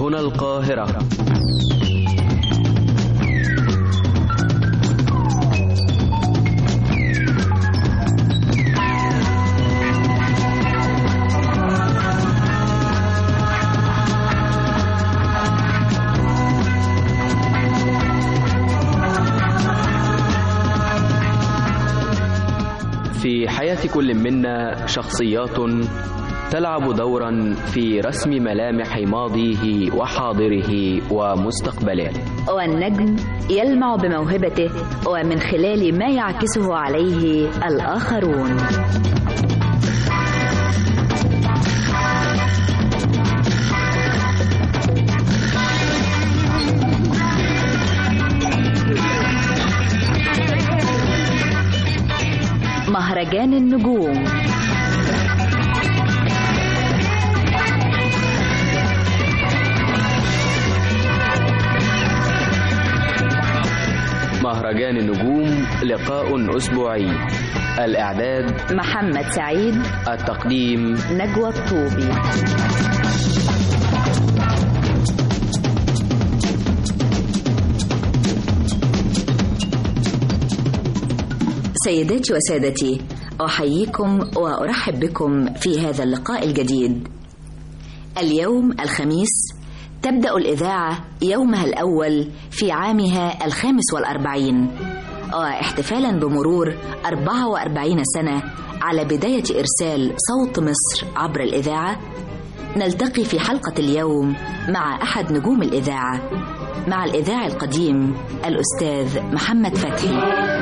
هنا القاهرة في حياة كل منا شخصيات تلعب دورا في رسم ملامح ماضيه وحاضره ومستقبله والنجم يلمع بموهبته ومن خلال ما يعكسه عليه الآخرون مهرجان النجوم مهرجان النجوم لقاء أسبوعي الإعداد محمد سعيد التقديم نجوى الطوبي سيداتي وسادتي أحييكم وأرحب بكم في هذا اللقاء الجديد اليوم الخميس تبدأ الإذاعة يومها الأول في عامها الخامس والأربعين واحتفالا بمرور 44 سنة على بداية إرسال صوت مصر عبر الإذاعة نلتقي في حلقة اليوم مع أحد نجوم الإذاعة مع الإذاعي القديم الأستاذ محمد فتحي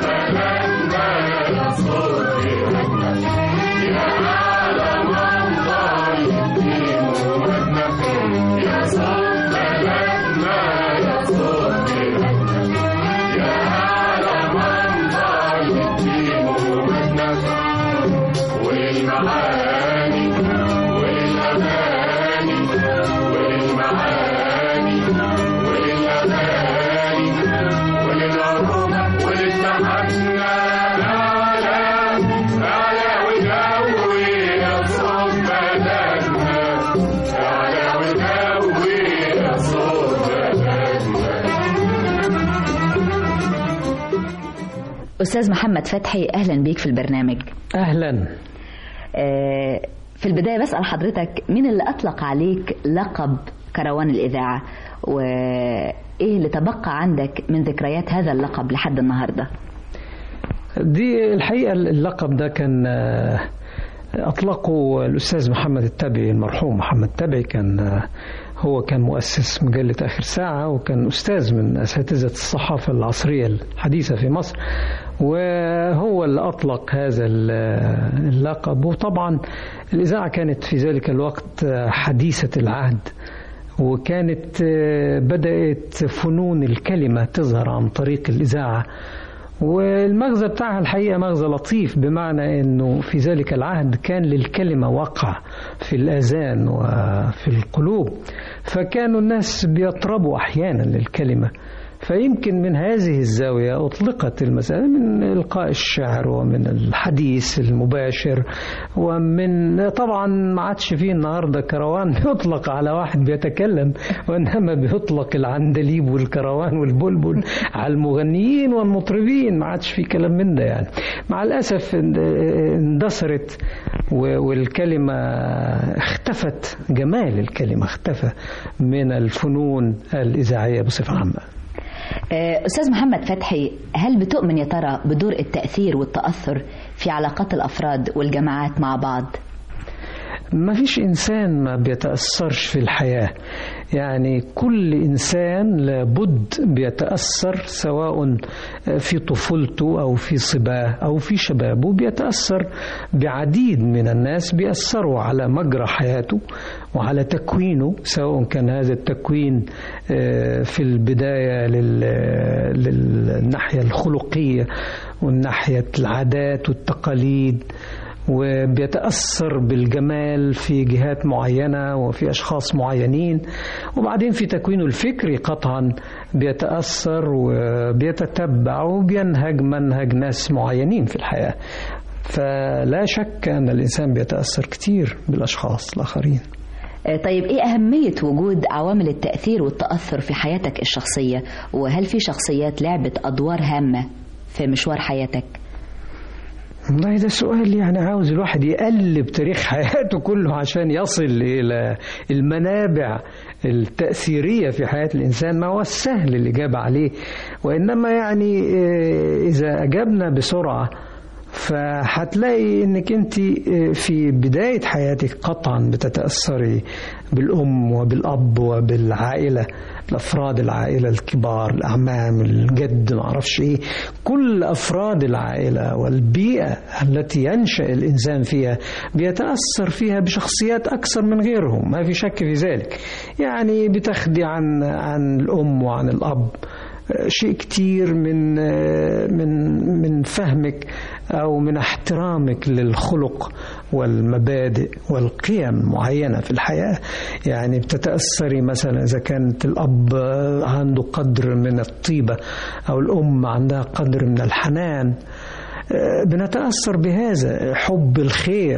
أستاذ محمد فتحي أهلا بيك في البرنامج اهلا آه، في البداية بسأل حضرتك مين اللي أطلق عليك لقب كروان الإذاعة وإيه اللي تبقى عندك من ذكريات هذا اللقب لحد النهاردة دي الحقيقه اللقب ده كان آه، اطلقه الاستاذ محمد التبعي المرحوم محمد التبعي كان آه، هو كان مؤسس مجله اخر ساعه وكان استاذ من اساتذه الصحافه العصريه الحديثه في مصر وهو اللي اطلق هذا ال- اللقب وطبعا الاذاعه كانت في ذلك الوقت آه، حديثه العهد وكانت آه، بدات فنون الكلمه تظهر عن طريق الاذاعه والمغزى بتاعها الحقيقة مغزى لطيف بمعنى أنه في ذلك العهد كان للكلمة وقع في الأذان وفي القلوب فكانوا الناس بيطربوا أحيانا للكلمة فيمكن من هذه الزاوية أطلقت المسألة من إلقاء الشعر ومن الحديث المباشر ومن طبعا ما عادش فيه النهاردة كروان بيطلق على واحد بيتكلم وإنما بيطلق العندليب والكروان والبلبل على المغنيين والمطربين ما عادش فيه كلام من ده يعني مع الأسف اندثرت و- والكلمة اختفت جمال الكلمة اختفى من الفنون الإذاعية بصفة عامة آه، أستاذ محمد فتحي هل بتؤمن يا ترى بدور التأثير والتأثر في علاقات الأفراد والجماعات مع بعض؟ ما فيش إنسان ما بيتأثرش في الحياة يعني كل إنسان لابد بيتأثر سواء في طفولته أو في صباه أو في شبابه بيتأثر بعديد من الناس بيأثروا على مجرى حياته وعلى تكوينه سواء كان هذا التكوين آه، في البداية لل- للناحية الخلقية والناحية العادات والتقاليد وبيتأثر بالجمال في جهات معينة وفي أشخاص معينين وبعدين في تكوينه الفكري قطعا بيتأثر وبيتتبع وبينهج منهج ناس معينين في الحياة فلا شك أن الإنسان بيتأثر كتير بالأشخاص الآخرين آه، طيب ايه أهمية وجود عوامل التأثير والتأثر في حياتك الشخصية وهل في شخصيات لعبت أدوار هامة في مشوار حياتك؟ والله ده سؤال يعني عاوز الواحد يقلب تاريخ حياته كله عشان يصل إلى المنابع التأثيرية في حياة الإنسان ما هو السهل الإجابة عليه وإنما يعني آه، إذا أجبنا بسرعة فهتلاقي انك انت في بدايه حياتك قطعا بتتاثري بالام وبالاب وبالعائله الافراد العائله الكبار الاعمام الجد ما اعرفش ايه كل افراد العائله والبيئه التي ينشا الانسان فيها بيتاثر فيها بشخصيات اكثر من غيرهم ما في شك في ذلك يعني بتاخدي عن عن الام وعن الاب شيء كتير من من من فهمك او من احترامك للخلق والمبادئ والقيم معينه في الحياه يعني بتتاثري مثلا اذا كانت الاب عنده قدر من الطيبه او الام عندها قدر من الحنان بنتأثر بهذا حب الخير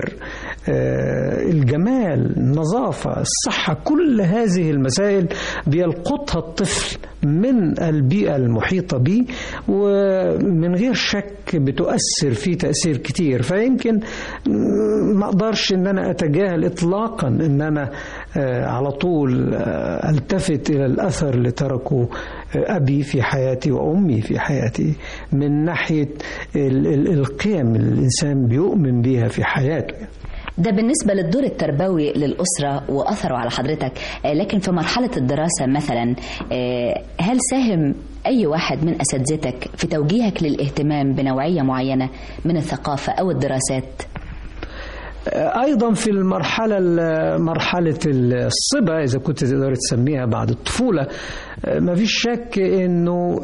الجمال النظافة الصحة كل هذه المسائل بيلقطها الطفل من البيئة المحيطة به ومن غير شك بتؤثر فيه تأثير كتير فيمكن ما أقدرش أن أنا أتجاهل إطلاقا أن أنا على طول التفت إلى الأثر اللي تركه أبي في حياتي وأمي في حياتي من ناحية القيم اللي الإنسان بيؤمن بيها في حياته ده بالنسبة للدور التربوي للأسرة وأثره على حضرتك لكن في مرحلة الدراسة مثلا هل ساهم أي واحد من أساتذتك في توجيهك للاهتمام بنوعية معينة من الثقافة أو الدراسات؟ ايضا في المرحله مرحله الصبا اذا كنت تقدر تسميها بعد الطفوله ما فيش شك انه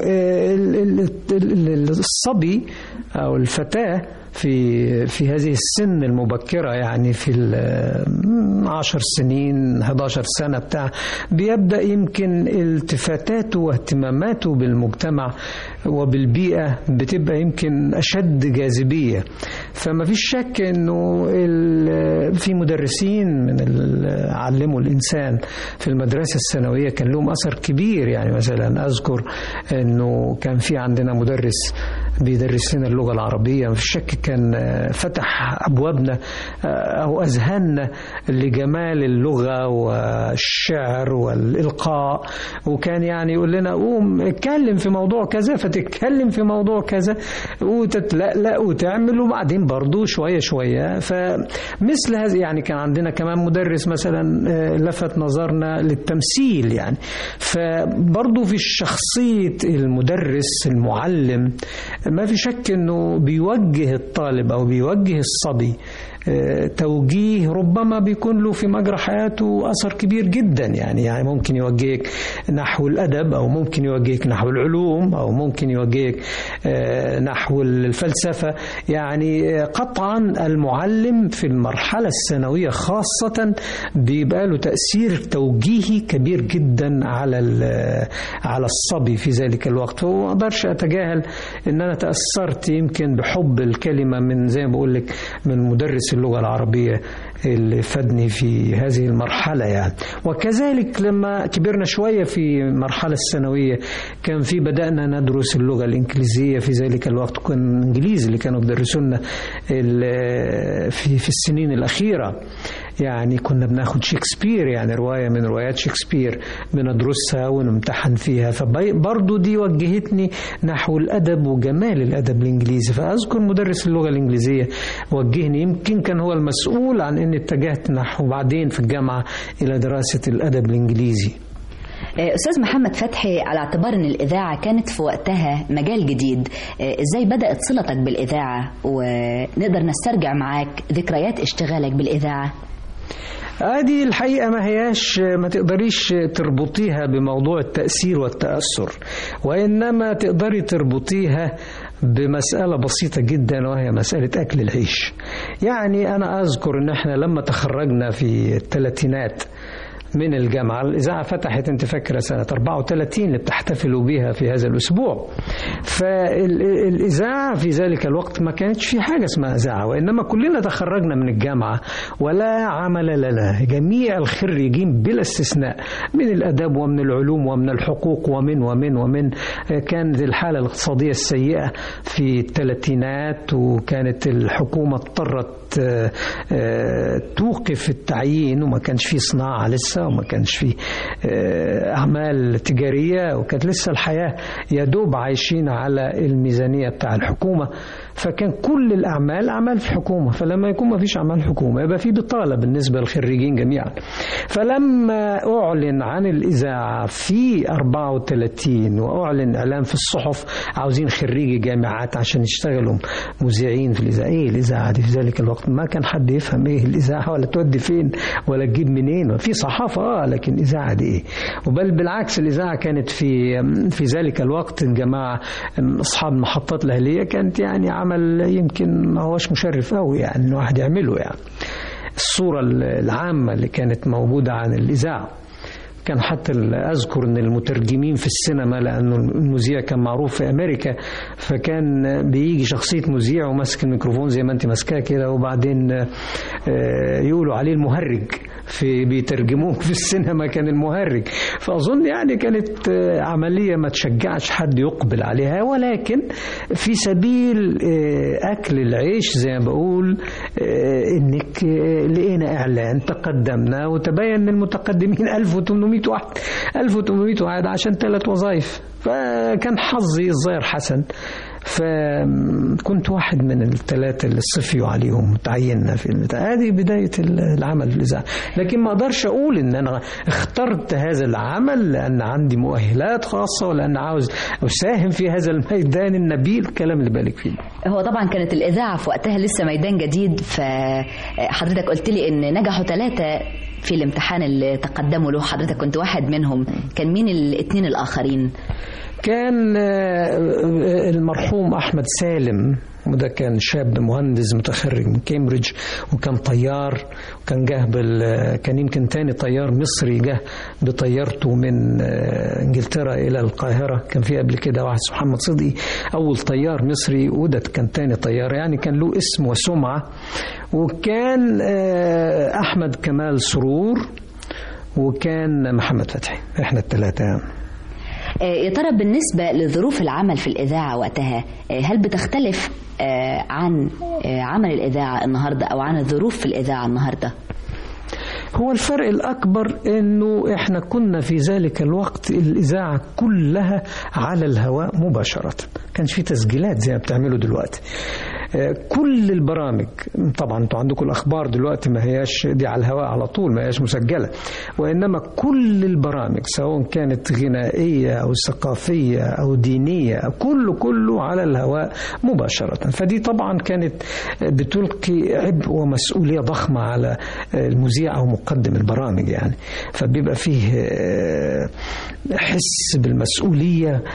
الصبي او الفتاه في في هذه السن المبكرة يعني في عشر سنين 11 سنة بتاع بيبدأ يمكن التفاتاته واهتماماته بالمجتمع وبالبيئة بتبقى يمكن أشد جاذبية فما فيش شك أنه في مدرسين من علموا الإنسان في المدرسة الثانوية كان لهم أثر كبير يعني مثلا أذكر أنه كان في عندنا مدرس بيدرس لنا اللغة العربية ما فيش شك كان فتح أبوابنا أو أذهاننا لجمال اللغة والشعر والإلقاء وكان يعني يقول لنا قوم اتكلم في موضوع كذا فتتكلم في موضوع كذا وتتلقلق وتعمل وبعدين برضو شوية شوية فمثل هذا يعني كان عندنا كمان مدرس مثلا لفت نظرنا للتمثيل يعني فبرضو في شخصية المدرس المعلم ما في شك انه بيوجه الطالب او بيوجه الصبي توجيه ربما بيكون له في مجرى حياته اثر كبير جدا يعني يعني ممكن يوجهك نحو الادب او ممكن يوجهك نحو العلوم او ممكن يوجهك نحو الفلسفه يعني قطعا المعلم في المرحله الثانويه خاصه بيبقى له تاثير توجيهي كبير جدا على على الصبي في ذلك الوقت وما اقدرش اتجاهل ان انا تاثرت يمكن بحب الكلمه من زي ما بقول لك من مدرس اللغة العربية اللي فادني في هذه المرحلة يعني وكذلك لما كبرنا شوية في المرحلة الثانوية كان في بدأنا ندرس اللغة الإنجليزية في ذلك الوقت كان الإنجليزي اللي كانوا بيدرسونا في في السنين الأخيرة يعني كنا بناخد شكسبير يعني رواية من روايات شكسبير بندرسها ونمتحن فيها فبرضو دي وجهتني نحو الأدب وجمال الأدب الإنجليزي فأذكر مدرس اللغة الإنجليزية وجهني يمكن كان هو المسؤول عن أني اتجهت نحو بعدين في الجامعة إلى دراسة الأدب الإنجليزي أستاذ محمد فتحي على اعتبار أن الإذاعة كانت في وقتها مجال جديد إزاي بدأت صلتك بالإذاعة ونقدر نسترجع معاك ذكريات اشتغالك بالإذاعة هذه الحقيقة ما هياش ما تقدريش تربطيها بموضوع التأثير والتأثر وإنما تقدري تربطيها بمسألة بسيطة جدا وهي مسألة أكل العيش يعني أنا أذكر أن احنا لما تخرجنا في الثلاثينات من الجامعة الإذاعة فتحت أنت فاكرة سنة 34 اللي بتحتفلوا بها في هذا الأسبوع فالإذاعة في ذلك الوقت ما كانتش في حاجة اسمها إذاعة وإنما كلنا تخرجنا من الجامعة ولا عمل لنا جميع الخريجين بلا استثناء من الأداب ومن العلوم ومن الحقوق ومن ومن ومن كانت الحالة الاقتصادية السيئة في الثلاثينات وكانت الحكومة اضطرت آه، آه، توقف التعيين وما كانش في صناعة لسه وما كانش في آه، أعمال تجارية وكانت لسه الحياة يا دوب عايشين على الميزانية بتاع الحكومة فكان كل الأعمال أعمال في الحكومة فلما يكون ما فيش أعمال حكومة يبقى في بطالة بالنسبة للخريجين جميعا فلما أعلن عن الإذاعة في 34 وأعلن إعلان في الصحف عاوزين خريجي جامعات عشان يشتغلوا مذيعين في الإذاعة إيه الإذاعة دي في ذلك الوقت ما كان حد يفهم إيه الإذاعة ولا تودي فين ولا تجيب منين في صحافة آه لكن إذاعة دي إيه وبل بالعكس الإذاعة كانت في في ذلك الوقت الجماعة أصحاب المحطات الأهلية كانت يعني عمل يمكن ما هوش مشرف قوي يعني الواحد يعمله يعني الصورة العامة اللي كانت موجودة عن الإذاعة كان حتى أذكر أن المترجمين في السينما لأنه المذيع كان معروف في أمريكا فكان بيجي شخصية مذيع وماسك الميكروفون زي ما أنت ماسكاه كده وبعدين آه، يقولوا عليه المهرج في بيترجموه في السينما كان المهرج فأظن يعني كانت آه، عملية ما تشجعش حد يقبل عليها ولكن في سبيل آه، أكل العيش زي ما بقول آه، إنك آه، لقينا إعلان تقدمنا وتبين أن المتقدمين 1800 واحد 1800 واحد عشان ثلاث وظائف فكان حظي الظاهر حسن فكنت واحد من الثلاثة اللي صفيوا عليهم تعيننا في البتاع هذه بداية العمل في الإذاعة لكن ما أقدرش أقول إن أنا اخترت هذا العمل لأن عندي مؤهلات خاصة ولأن عاوز أساهم في هذا الميدان النبيل الكلام اللي بالك فيه هو طبعا كانت الإذاعة في وقتها لسه ميدان جديد فحضرتك قلت لي إن نجحوا ثلاثة في الامتحان اللي تقدموا له حضرتك كنت واحد منهم كان مين الاثنين الآخرين كان آه، المرحوم أحمد سالم وده كان شاب مهندس متخرج من كامبريدج وكان طيار وكان جه بال كان يمكن تاني طيار مصري جه بطيارته من آه، انجلترا الى القاهره كان في قبل كده واحد اسمه محمد صدقي اول طيار مصري وده كان تاني طيار يعني كان له اسم وسمعه وكان آه، احمد كمال سرور وكان محمد فتحي احنا الثلاثه آه، يا ترى بالنسبة لظروف العمل في الإذاعة وقتها آه، هل بتختلف آه، عن آه، عمل الإذاعة النهاردة أو عن الظروف في الإذاعة النهاردة؟ هو الفرق الأكبر أنه إحنا كنا في ذلك الوقت الإذاعة كلها على الهواء مباشرة كانش في تسجيلات زي ما بتعملوا دلوقتي آه، كل البرامج طبعا انتوا عندكم الاخبار دلوقتي ما هياش دي على الهواء على طول ما هياش مسجله وانما كل البرامج سواء كانت غنائيه او ثقافيه او دينيه كله كله على الهواء مباشره فدي طبعا كانت بتلقي عبء ومسؤوليه ضخمه على المذيع او مقدم البرامج يعني فبيبقى فيه آه، حس بالمسؤوليه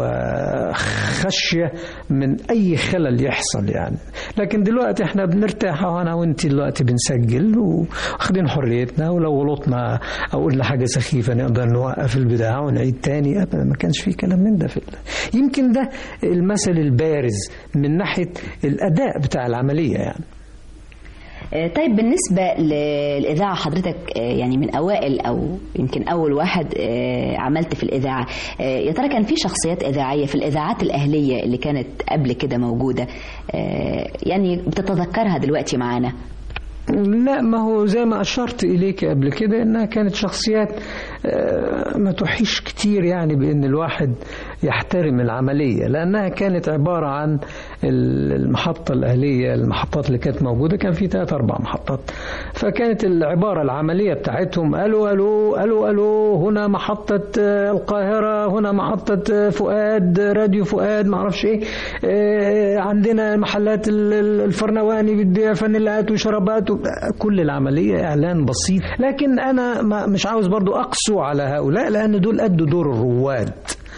وخشيه من اي خلل يحصل يعني لكن دلوقتي احنا بنرتاح انا وانت دلوقتي بنسجل واخدين حريتنا ولو غلطنا او قلنا حاجه سخيفه نقدر نوقف البدايه ونعيد تاني ابدا ما كانش في كلام من ده في ال- يمكن ده المثل البارز من ناحيه الاداء بتاع العمليه يعني آه، طيب بالنسبة للإذاعة حضرتك آه، يعني من أوائل أو يمكن أول واحد آه، عملت في الإذاعة آه، يا ترى كان في شخصيات إذاعية في الإذاعات الأهلية اللي كانت قبل كده موجودة آه، يعني بتتذكرها دلوقتي معانا لا ما هو زي ما أشرت إليك قبل كده إنها كانت شخصيات آه، ما تحيش كتير يعني بأن الواحد يحترم العملية لأنها كانت عبارة عن المحطة الأهلية المحطات اللي كانت موجودة كان في ثلاث أربع محطات فكانت العبارة العملية بتاعتهم ألو ألو ألو ألو هنا محطة آه، القاهرة هنا محطة آه، فؤاد راديو فؤاد معرفش إيه آه، عندنا محلات ال- ال- الفرنواني بتبيع فانيلات وشرابات و- كل العملية إعلان بسيط لكن أنا ما مش عاوز برضو أقسو على هؤلاء لأن دول أدوا دور الرواد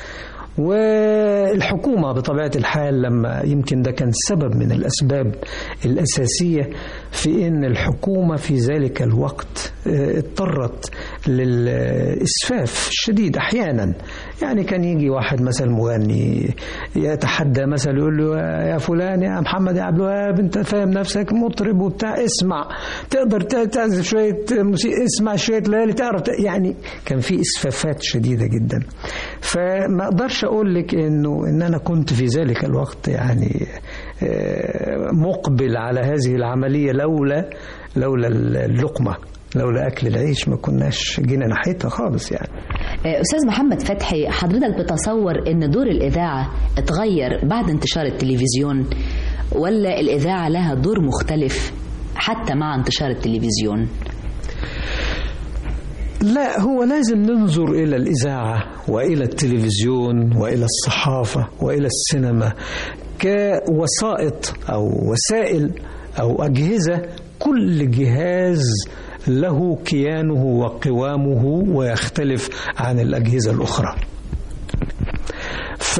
والحكومة بطبيعة الحال لما يمكن ده كان سبب من الأسباب الأساسية في أن الحكومة في ذلك الوقت آه، اضطرت للإسفاف الشديد أحيانا يعني كان يجي واحد مثلا مغني يتحدى مثلا يقول له يا فلان يا محمد يا عبد الوهاب انت فاهم نفسك مطرب وبتاع اسمع تقدر تعزف شويه موسيقى اسمع شويه ليالي تعرف يعني كان في اسفافات شديده جدا فما اقدرش اقول لك انه ان انا كنت في ذلك الوقت يعني مقبل على هذه العمليه لولا لولا اللقمه لولا اكل العيش ما كناش جينا ناحيتها خالص يعني استاذ محمد فتحي حضرتك بتصور ان دور الاذاعه اتغير بعد انتشار التلفزيون ولا الاذاعه لها دور مختلف حتى مع انتشار التلفزيون لا هو لازم ننظر الى الاذاعه والى التلفزيون والى الصحافه والى السينما كوسائط او وسائل او اجهزه كل جهاز له كيانه وقوامه ويختلف عن الأجهزة الأخرى ف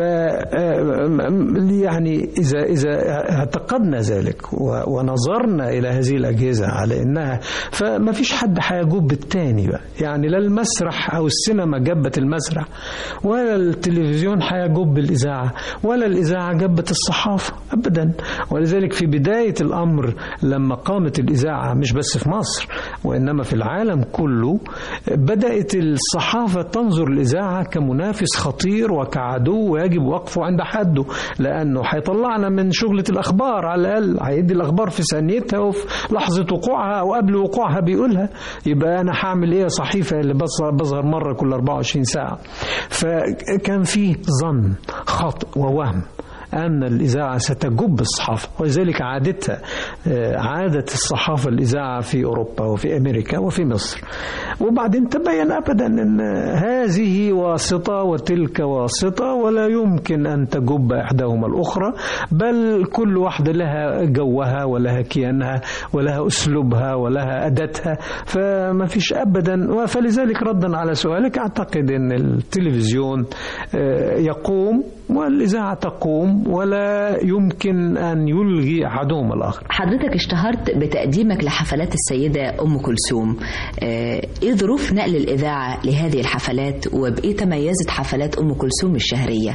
يعني إذا إذا اعتقدنا ذلك ونظرنا إلى هذه الأجهزة على إنها فما فيش حد هيجوب بالتاني بقى يعني لا المسرح أو السينما جبت المسرح ولا التلفزيون هيجوب بالإذاعة ولا الإذاعة جبت الصحافة أبدا ولذلك في بداية الأمر لما قامت الإذاعة مش بس في مصر وإنما في العالم كله بدأت الصحافة تنظر الإذاعة كمنافس خطير وكعدو ويجب وقفه عند حده لأنه هيطلعنا من شغلة الأخبار على الأقل هيدي الأخبار في ثانيتها وفي لحظة وقوعها أو قبل وقوعها بيقولها يبقى أنا هعمل إيه صحيفة اللي بظهر مرة كل 24 ساعة فكان فيه ظن خطأ ووهم أن الإذاعة ستجب الصحافة ولذلك عادتها عادة الصحافة الإذاعة في أوروبا وفي أمريكا وفي مصر وبعدين تبين أبدا أن هذه واسطة وتلك واسطة ولا يمكن أن تجب إحداهما الأخرى بل كل واحدة لها جوها ولها كيانها ولها أسلوبها ولها أداتها فما فيش أبدا فلذلك ردا على سؤالك أعتقد أن التلفزيون يقوم والإذاعة تقوم ولا يمكن أن يلغي أحدهما الآخر حضرتك اشتهرت بتقديمك لحفلات السيدة أم كلثوم إيه ظروف نقل الإذاعة لهذه الحفلات وبإيه تميزت حفلات أم كلثوم الشهرية؟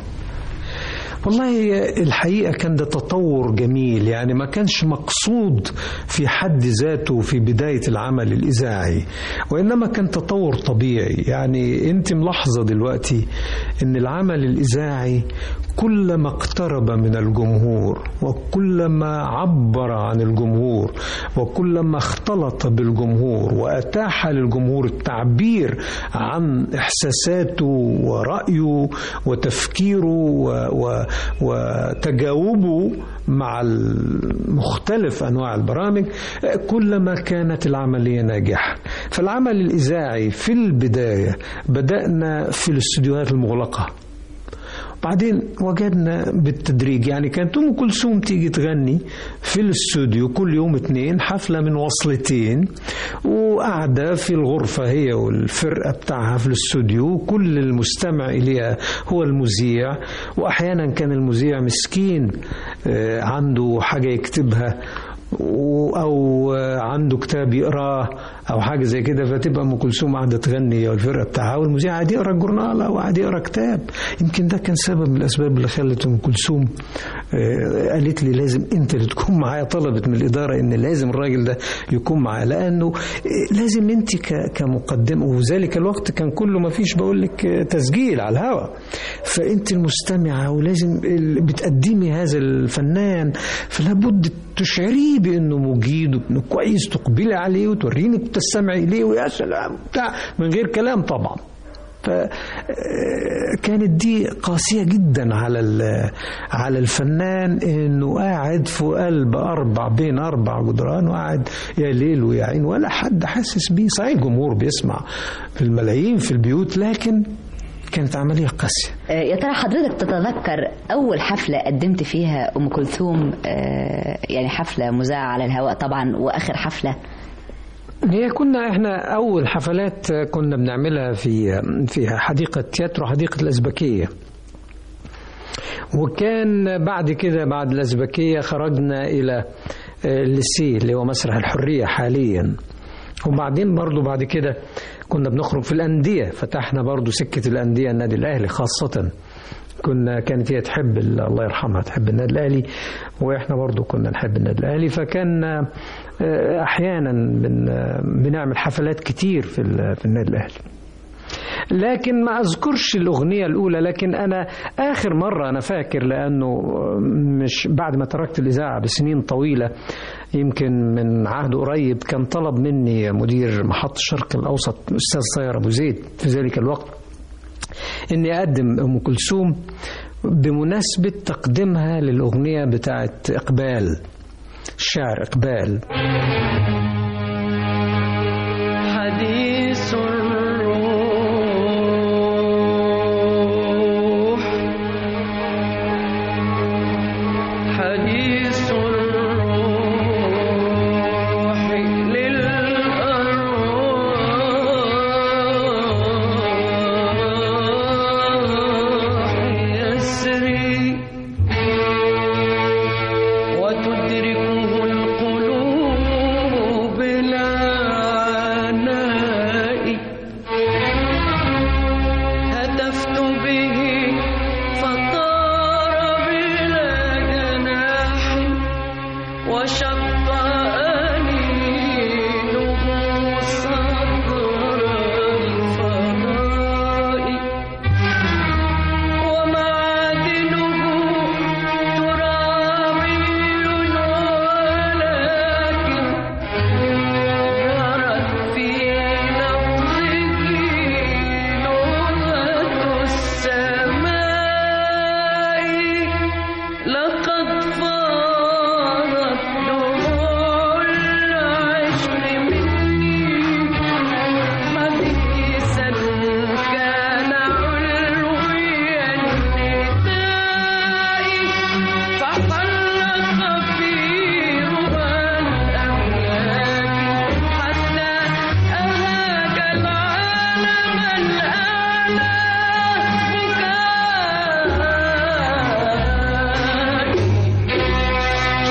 والله الحقيقة كان ده تطور جميل يعني ما كانش مقصود في حد ذاته في بداية العمل الإذاعي وإنما كان تطور طبيعي يعني أنت ملاحظة دلوقتي أن العمل الإذاعي كلما اقترب من الجمهور وكلما عبر عن الجمهور وكلما اختلط بالجمهور واتاح للجمهور التعبير عن احساساته ورايه وتفكيره و و وتجاوبه مع مختلف انواع البرامج كلما كانت العمليه ناجحه فالعمل الاذاعي في البدايه بدانا في الاستديوهات المغلقه بعدين وجدنا بالتدريج يعني كانت ام كلثوم تيجي تغني في الاستوديو كل يوم اتنين حفله من وصلتين وقاعده في الغرفه هي والفرقه بتاعها في الاستوديو كل المستمع اليها هو المذيع واحيانا كان المذيع مسكين عنده حاجه يكتبها او عنده كتاب يقراه او حاجه زي كده فتبقى ام كلثوم قاعده تغني والفرقه بتاعها والمذيع قاعد يقرا الجورنال او قاعد يقرا كتاب يمكن ده كان سبب من الاسباب اللي خلت ام كلثوم قالت لي لازم انت اللي تكون معايا طلبت من الاداره ان لازم الراجل ده يكون معايا لانه لازم انت كمقدمه وذلك الوقت كان كله ما فيش بقول لك تسجيل على الهواء فانت المستمعه ولازم بتقدمي هذا الفنان فلا بد تشعريه بانه مجيد وانه كويس تقبلي عليه وتوريني تستمعي اليه ويا سلام بتاع من غير كلام طبعا فكانت دي قاسيه جدا على على الفنان انه قاعد في قلب اربع بين اربع جدران وقاعد يا ليل ويا عين ولا حد حاسس بيه صحيح الجمهور بيسمع في الملايين في البيوت لكن كانت عملية قاسية يا ترى حضرتك تتذكر أول حفلة قدمت فيها أم كلثوم يعني حفلة مذاعة على الهواء طبعا وآخر حفلة هي كنا احنا اول حفلات كنا بنعملها في في حديقه تياترو حديقه الازبكيه وكان بعد كده بعد الازبكيه خرجنا الى الليسي اللي هو مسرح الحريه حاليا وبعدين برضو بعد كده كنا بنخرج في الأندية فتحنا برضو سكة الأندية النادي الأهلي خاصة كنا كانت هي تحب ال- الله يرحمها تحب النادي الأهلي وإحنا برضو كنا نحب النادي الأهلي فكان آه، أحيانا بن بنعمل حفلات كتير في ال- في النادي الأهلي لكن ما اذكرش الاغنيه الاولى لكن انا اخر مره انا فاكر لانه مش بعد ما تركت الاذاعه بسنين طويله يمكن من عهد قريب كان طلب مني مدير محطه الشرق الاوسط الاستاذ صاير ابو زيد في ذلك الوقت اني اقدم ام كلثوم بمناسبه تقديمها للاغنيه بتاعت اقبال الشاعر اقبال حديث الروح حديث الروح للأرواح يسري وتدركه القلوب بلا عناء هتفت به فطار بلا جناح وشق أنينه صدر الفضاء ومعادنه ترابي ولكن جرت في نبضه لغة السماء لقد فاضت دموع العشق مني حديثا كان علويا النداء فحلق في ربى الأملاك حتى أهاج العالم الأعلى بكائي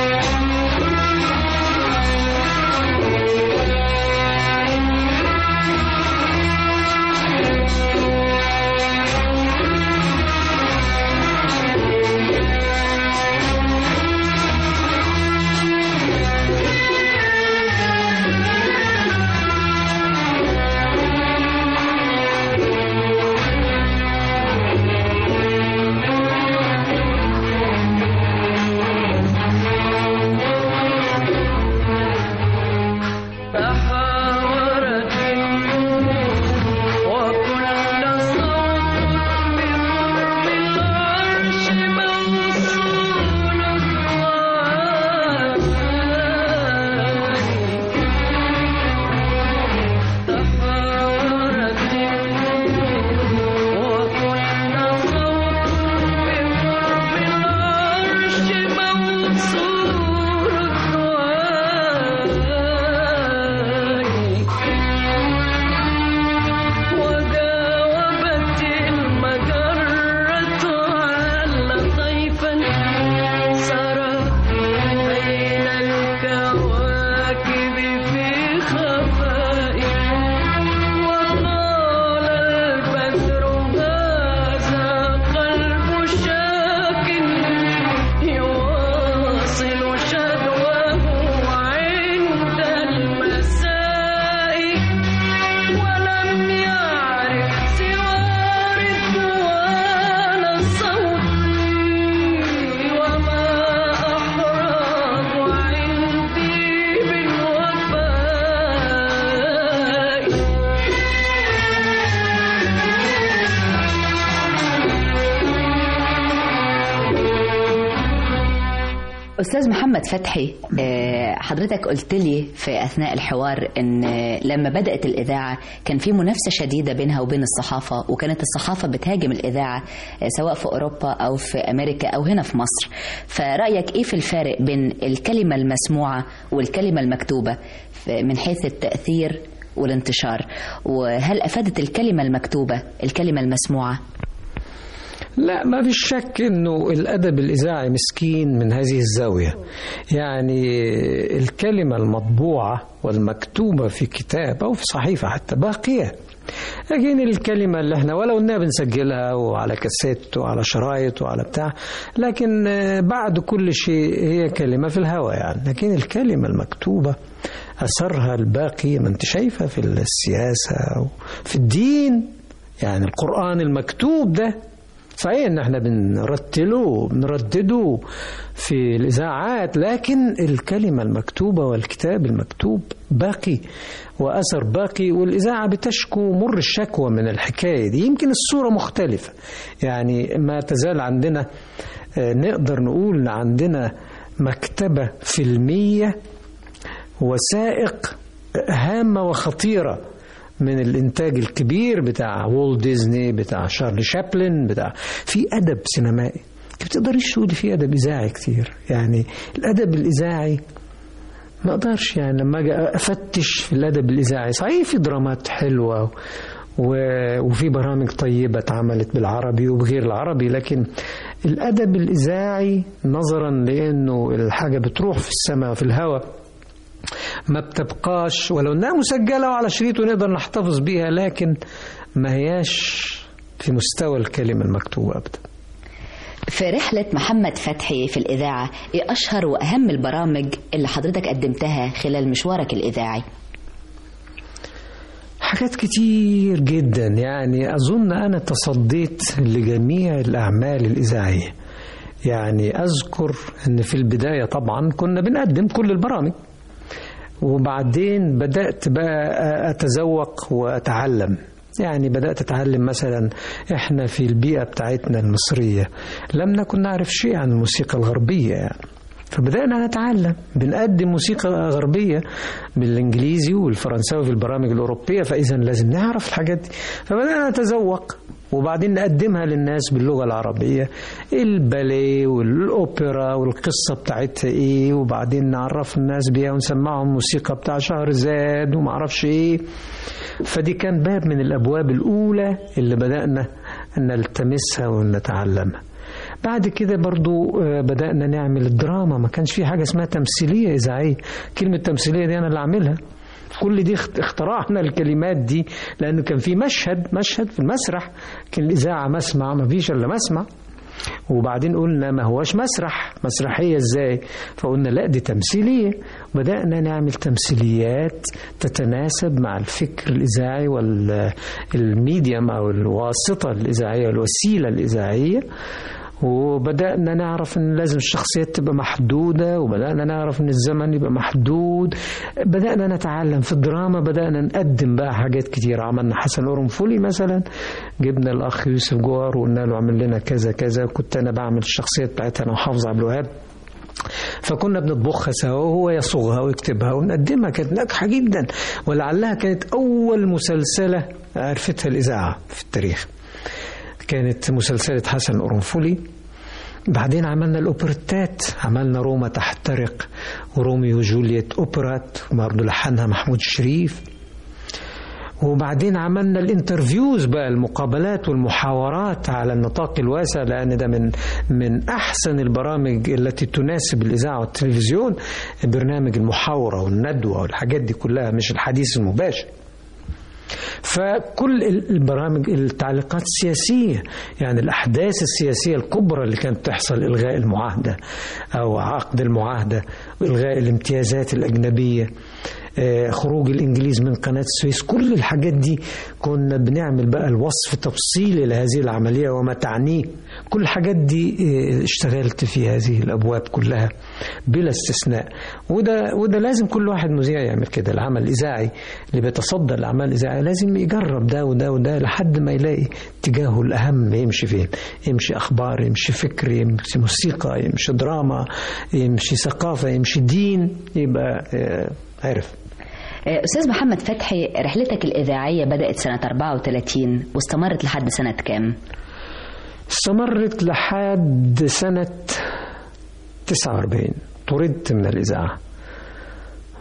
تحاورت وكل صوت بقرب العرش موصول تحاورت وكل صوت بقرب العرش موصول وجاوبت المجرة على طيفا سرى بين الكواكب في خفاء وقال البدر هذا قلب شاك يواصل شدواه عند المساء ولم يعرف سوى رضوان صوتي وما أحراه عندي بالوفاء أستاذ محمد فتحي آه، حضرتك قلت لي في أثناء الحوار إن آه، لما بدأت الإذاعة كان في منافسة شديدة بينها وبين الصحافة وكانت الصحافة بتهاجم الإذاعة آه، سواء في أوروبا أو في أمريكا أو هنا في مصر فرأيك إيه في الفارق بين الكلمة المسموعة والكلمة المكتوبة ف- من حيث التأثير والانتشار وهل أفادت الكلمة المكتوبة الكلمة المسموعة؟ لا ما فيش شك انه الادب الاذاعي مسكين من هذه الزاويه يعني الكلمه المطبوعه والمكتوبه في كتاب او في صحيفه حتى باقيه لكن الكلمة اللي احنا ولو انها بنسجلها وعلى كاسيت وعلى شرايط وعلى بتاع لكن آه، بعد كل شيء هي كلمة في الهواء يعني لكن الكلمة المكتوبة أثرها الباقي ما انت شايفة في السياسة وفي الدين يعني القرآن المكتوب ده صحيح ان احنا بنرتله وبنردده في الاذاعات لكن الكلمه المكتوبه والكتاب المكتوب باقي واثر باقي والاذاعه بتشكو مر الشكوى من الحكايه دي يمكن الصوره مختلفه يعني ما تزال عندنا آه، نقدر نقول إن عندنا مكتبه فيلميه وثائق هامه وخطيره من الانتاج الكبير بتاع وول ديزني بتاع شارلي شابلن بتاع في ادب سينمائي ما بتقدريش تقولي في ادب اذاعي كتير يعني الادب الاذاعي ما اقدرش يعني لما اجي افتش في الادب الاذاعي صحيح في درامات حلوه و... وفي برامج طيبه اتعملت بالعربي وبغير العربي لكن الادب الاذاعي نظرا لانه الحاجه بتروح في السماء في الهواء ما بتبقاش ولو انها مسجله وعلى شريط ونقدر نحتفظ بيها لكن ما هياش في مستوى الكلمه المكتوبه ابدا في رحلة محمد فتحي في الإذاعة إيه أشهر وأهم البرامج اللي حضرتك قدمتها خلال مشوارك الإذاعي حاجات كتير جدا يعني أظن أنا تصديت لجميع الأعمال الإذاعية يعني أذكر أن في البداية طبعا كنا بنقدم كل البرامج وبعدين بدأت بقى أتذوق وأتعلم يعني بدأت أتعلم مثلا إحنا في البيئة بتاعتنا المصرية لم نكن نعرف شيء عن الموسيقى الغربية يعني فبدأنا نتعلم بنقدم موسيقى غربية بالإنجليزي والفرنساوي في البرامج الأوروبية فإذا لازم نعرف الحاجات دي فبدأنا نتذوق وبعدين نقدمها للناس باللغة العربية الباليه والأوبرا والقصة بتاعتها إيه وبعدين نعرف الناس بيها ونسمعهم موسيقى بتاع شهرزاد ومعرفش إيه فدي كان باب من الأبواب الأولى اللي بدأنا نلتمسها ونتعلمها بعد كده برضو آه، بدأنا نعمل الدراما ما كانش في حاجة اسمها تمثيلية إذاعية كلمة تمثيلية دي أنا اللي أعملها كل دي اخت- اخترعنا الكلمات دي لأنه كان في مشهد مشهد في المسرح كان الإذاعة مسمع ما فيش إلا مسمع وبعدين قلنا ما هوش مسرح مسرحية ازاي فقلنا لا دي تمثيلية بدأنا نعمل تمثيليات تتناسب مع الفكر الإذاعي والميديم أو الواسطة الإذاعية الوسيلة الإذاعية وبدأنا نعرف ان لازم الشخصيات تبقى محدودة وبدأنا نعرف ان الزمن يبقى محدود بدأنا نتعلم في الدراما بدأنا نقدم بقى حاجات كتير عملنا حسن قرنفلي مثلا جبنا الأخ يوسف جوار وقلنا له اعمل لنا كذا كذا كنت أنا بعمل الشخصيات بتاعتها أنا وحافظ عبد الوهاب فكنا بنطبخها سوا وهو يصوغها ويكتبها ونقدمها كانت ناجحة جدا ولعلها كانت أول مسلسلة عرفتها الإذاعة في التاريخ كانت مسلسلة حسن قرنفلي بعدين عملنا الأوبرتات عملنا روما تحترق وروميو وجولييت أوبرات برضه لحنها محمود الشريف وبعدين عملنا الانترفيوز بقى المقابلات والمحاورات على النطاق الواسع لان ده من من احسن البرامج التي تناسب الاذاعه والتلفزيون برنامج المحاوره والندوه والحاجات دي كلها مش الحديث المباشر فكل البرامج التعليقات السياسية يعني الأحداث السياسية الكبرى اللي كانت تحصل إلغاء المعاهدة أو عقد المعاهدة وإلغاء الامتيازات الأجنبية آه، خروج الإنجليز من قناة السويس كل الحاجات دي كنا بنعمل بقى الوصف تفصيلي لهذه العملية وما تعنيه كل الحاجات دي آه، اشتغلت في هذه الأبواب كلها بلا استثناء وده وده لازم كل واحد مذيع يعمل كده العمل الإذاعي اللي بيتصدى للأعمال الإذاعية لازم يجرب ده وده وده لحد ما يلاقي اتجاهه الأهم يمشي فين يمشي أخبار يمشي فكر يمشي موسيقى يمشي دراما يمشي ثقافة يمشي دين يبقى آه، عرف أستاذ محمد فتحي رحلتك الإذاعية بدأت سنة 34 واستمرت لحد سنة كام؟ استمرت لحد سنة 49 طردت من الإذاعة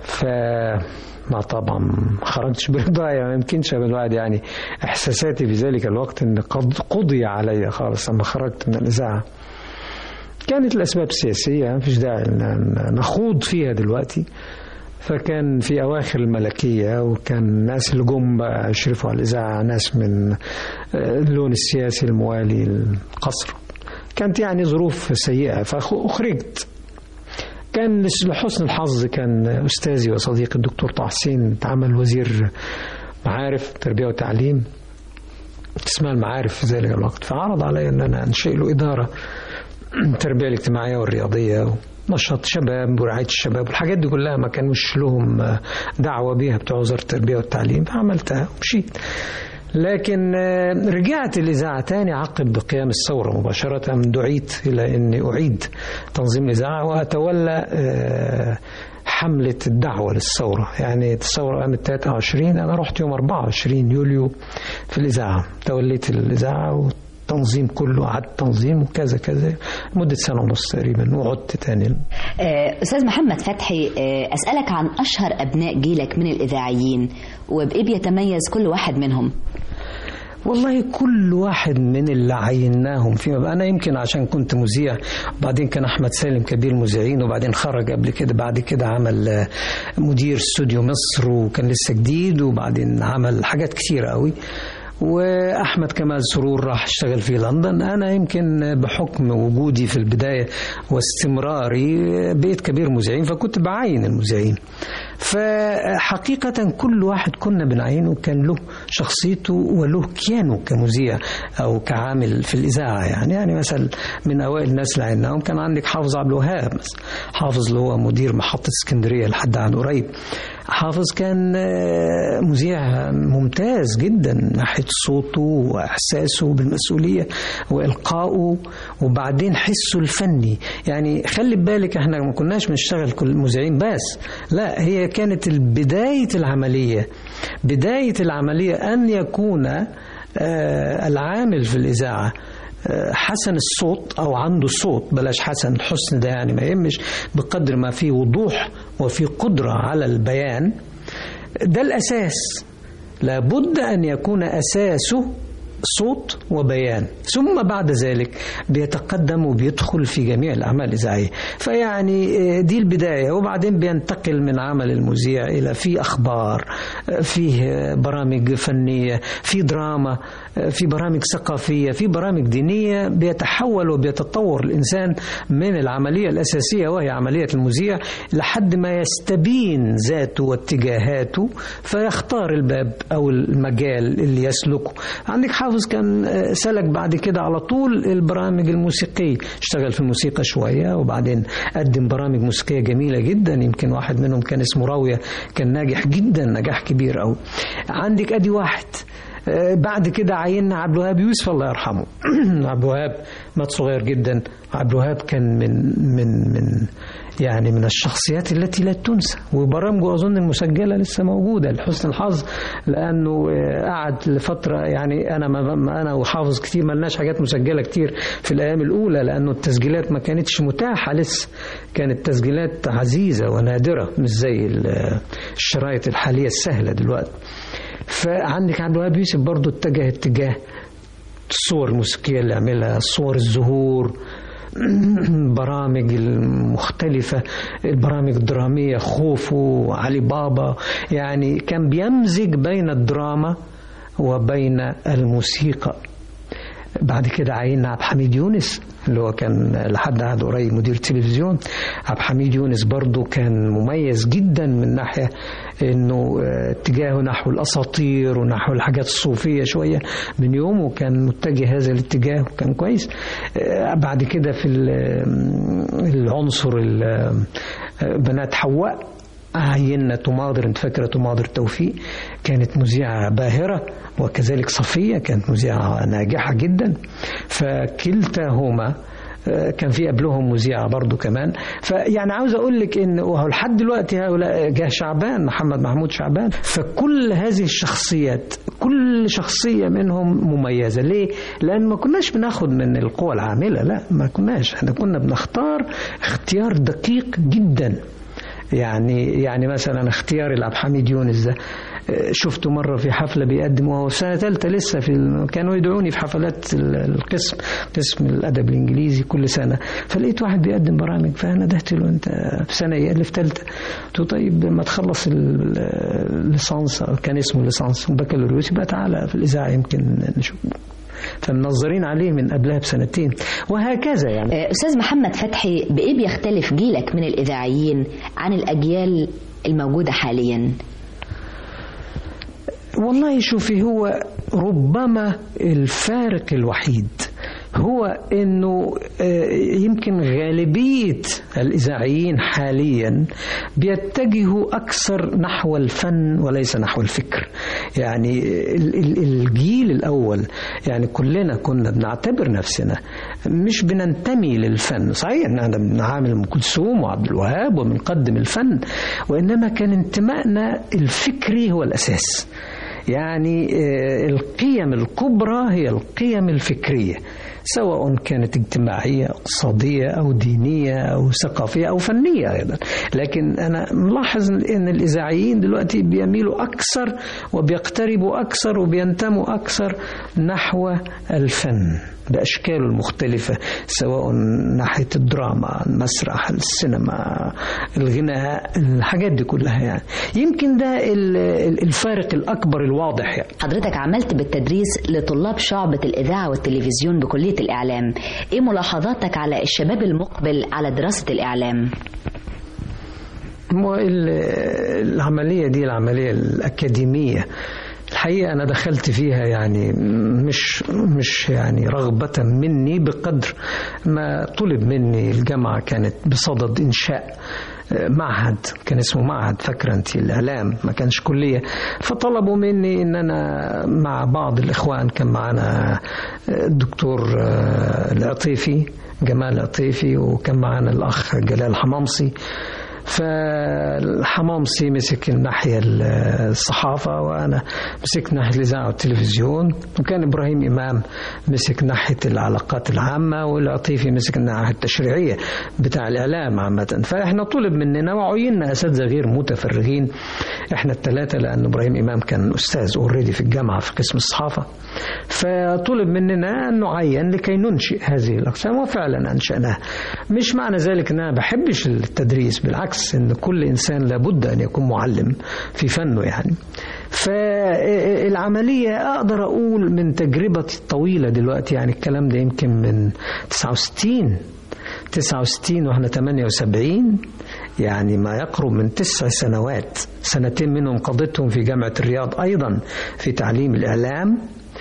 ف ما طبعا ما خرجتش برضا يعني ما يمكنش أبقى الواحد يعني احساساتي في ذلك الوقت ان قد قضي علي خالص لما خرجت من الاذاعه كانت الاسباب سياسيه ما فيش داعي ان نخوض فيها دلوقتي فكان في اواخر الملكيه وكان الناس اللي جم بقى يشرفوا على الاذاعه ناس من آه، اللون السياسي الموالي القصر كانت يعني ظروف سيئه فاخرجت كان لحسن الحظ كان استاذي وصديقي الدكتور طه حسين اتعمل وزير معارف تربيه وتعليم اسمها المعارف في ذلك الوقت فعرض علي ان انا انشئ له اداره التربيه الاجتماعيه والرياضيه نشاط شباب ورعايه الشباب والحاجات دي كلها ما كانوش لهم دعوه بيها بتوع وزاره التربيه والتعليم فعملتها ومشيت لكن آه، رجعت الإذاعة تاني عقب قيام الثورة مباشرة دعيت إلى أني أعيد تنظيم الإذاعة وأتولى آه، حملة الدعوة للثورة يعني الثورة قامت 23 أنا رحت يوم 24 يوليو في الإذاعة توليت الإذاعة والتنظيم كله عد تنظيم وكذا كذا مدة سنة ونص تقريبا وعدت تاني آه، أستاذ محمد فتحي آه، أسألك عن أشهر أبناء جيلك من الإذاعيين وبإيه بيتميز كل واحد منهم والله كل واحد من اللي عيناهم فيما بقى انا يمكن عشان كنت مذيع وبعدين كان احمد سالم كبير المذيعين وبعدين خرج قبل كده بعد كده عمل آه، مدير استوديو مصر وكان لسه جديد وبعدين عمل حاجات كتيره قوي واحمد كمال سرور راح اشتغل في لندن انا يمكن بحكم وجودي في البدايه واستمراري بقيت كبير مذيعين فكنت بعين المذيعين فحقيقة كل واحد كنا بنعينه كان له شخصيته وله كيانه كمذيع أو كعامل في الإذاعة يعني يعني مثلا من أوائل الناس اللي عيناهم كان عندك حافظ عبد الوهاب مثلا حافظ اللي هو مدير محطة اسكندرية لحد عن قريب حافظ كان آه، مذيع ممتاز جدا من ناحية صوته وإحساسه بالمسؤولية وإلقائه وبعدين حسه الفني يعني خلي بالك احنا ما كناش بنشتغل كل مذيعين بس لا هي كانت بداية العملية بداية العملية أن يكون آه، العامل في الإذاعة آه، حسن الصوت او عنده صوت بلاش حسن الحسن ده يعني ما يهمش بقدر ما فيه وضوح وفي قدره على البيان ده الاساس لابد ان يكون اساسه صوت وبيان ثم بعد ذلك بيتقدم وبيدخل في جميع الأعمال الإذاعية فيعني آه، دي البداية وبعدين بينتقل من عمل المذيع إلى في أخبار آه، فيه آه، برامج فنية في دراما آه، في برامج ثقافية في برامج دينية بيتحول وبيتطور الإنسان من العملية الأساسية وهي عملية المذيع لحد ما يستبين ذاته واتجاهاته فيختار الباب أو المجال اللي يسلكه عندك حافظ كان آه، سلك بعد كده على طول البرامج الموسيقية اشتغل في الموسيقى شوية وبعدين قدم برامج موسيقية جميلة جدا يمكن واحد منهم كان اسمه راوية كان ناجح جدا نجاح كبير أوي عندك أدي واحد آه، بعد كده عيننا عبد الوهاب يوسف الله يرحمه عبد الوهاب مات صغير جدا عبد الوهاب كان من من من يعني من الشخصيات التي لا تنسى وبرامجه اظن المسجله لسه موجوده لحسن الحظ لانه آه، قعد لفتره يعني انا ما ما انا وحافظ كتير ما لناش حاجات مسجله كتير في الايام الاولى لانه التسجيلات ما كانتش متاحه لسه كانت تسجيلات عزيزه ونادره مش زي ال- الشرايط الحاليه السهله دلوقتي فعندك عبد الوهاب يوسف برضه اتجه اتجاه الصور الموسيقية اللي عملها صور الزهور برامج المختلفة البرامج الدرامية خوفو علي بابا يعني كان بيمزج بين الدراما وبين الموسيقى بعد كده عيننا عبد الحميد يونس اللي هو كان لحد عهد قريب مدير التلفزيون عبد الحميد يونس برضو كان مميز جدا من ناحية انه آه، اتجاهه نحو الاساطير ونحو الحاجات الصوفية شوية من يومه كان متجه هذا الاتجاه وكان كويس آه، بعد كده في ال- العنصر ال- آه، بنات حواء عيننا تماضر انت فاكره تماضر توفيق كانت مذيعه باهره وكذلك صفيه كانت مذيعه ناجحه جدا فكلتاهما آه، كان في قبلهم مذيعة برضو كمان فيعني عاوز أقول لك إن وهو لحد دلوقتي هؤلاء جه شعبان محمد محمود شعبان فكل هذه الشخصيات كل شخصية منهم مميزة ليه؟ لأن ما كناش بناخد من القوى العاملة لا ما كناش احنا كنا بنختار اختيار دقيق جدا يعني يعني مثلا اختيار العبد الحميد يونس ده آه، شفته مرة في حفلة بيقدم وهو في سنة ثالثة لسه في ال- كانوا يدعوني في حفلات ال- القسم قسم الأدب الإنجليزي كل سنة فلقيت واحد بيقدم برامج فأنا دهت له أنت في سنة إيه؟ قال لي في ثالثة قلت له طيب ما تخلص ال- الليسانس كان اسمه الليسانس البكالوريوس يبقى تعالى في الإذاعة يمكن نشوف فمنظرين عليه من قبلها بسنتين وهكذا يعني آه، أستاذ محمد فتحي بإيه بيختلف جيلك من الإذاعيين عن الأجيال الموجودة حاليا والله شوفي هو ربما الفارق الوحيد هو انه آه، يمكن غالبيه الاذاعيين حاليا بيتجهوا اكثر نحو الفن وليس نحو الفكر يعني ال- ال- الجيل الاول يعني كلنا كنا بنعتبر نفسنا مش بننتمي للفن صحيح ان احنا بنعامل ام كلثوم وعبد الوهاب وبنقدم الفن وانما كان انتمائنا الفكري هو الاساس يعني آه، القيم الكبرى هي القيم الفكرية سواء كانت اجتماعية اقتصادية أو دينية أو ثقافية أو فنية أيضا لكن أنا ملاحظ أن الإذاعيين دلوقتي بيميلوا أكثر وبيقتربوا أكثر وبينتموا أكثر نحو الفن بأشكاله المختلفة سواء ناحية الدراما المسرح السينما الغناء الحاجات دي كلها يعني يمكن ده ال- ال- الفارق الأكبر الواضح يعني حضرتك عملت بالتدريس لطلاب شعبة الإذاعة والتلفزيون بكلية الإعلام إيه ملاحظاتك على الشباب المقبل على دراسة الإعلام؟ مو ال- العملية دي العملية الأكاديمية الحقيقة أنا دخلت فيها يعني مش مش يعني رغبة مني بقدر ما طلب مني الجامعة كانت بصدد إنشاء معهد كان اسمه معهد فاكرة أنت الإعلام ما كانش كلية فطلبوا مني إن أنا مع بعض الإخوان كان معنا الدكتور العطيفي جمال العطيفي وكان معنا الأخ جلال حمامصي فالحمامصي مسك الناحية الصحافة وأنا مسكت ناحية الإذاعة والتلفزيون وكان إبراهيم إمام مسك ناحية العلاقات العامة والعطيفي مسك الناحية التشريعية بتاع الإعلام عامة فإحنا طلب مننا وعيننا أساتذة غير متفرغين إحنا الثلاثة لأن إبراهيم إمام كان أستاذ أوريدي في الجامعة في قسم الصحافة فطلب مننا أن نعين لكي ننشئ هذه الأقسام وفعلا أنشأناها مش معنى ذلك أن أنا بحبش التدريس بالعكس أن كل إنسان لابد أن يكون معلم في فنه يعني فالعملية أقدر أقول من تجربتي الطويلة دلوقتي يعني الكلام ده يمكن من 69 69 واحنا 78 يعني ما يقرب من تسع سنوات سنتين منهم قضيتهم في جامعة الرياض أيضا في تعليم الإعلام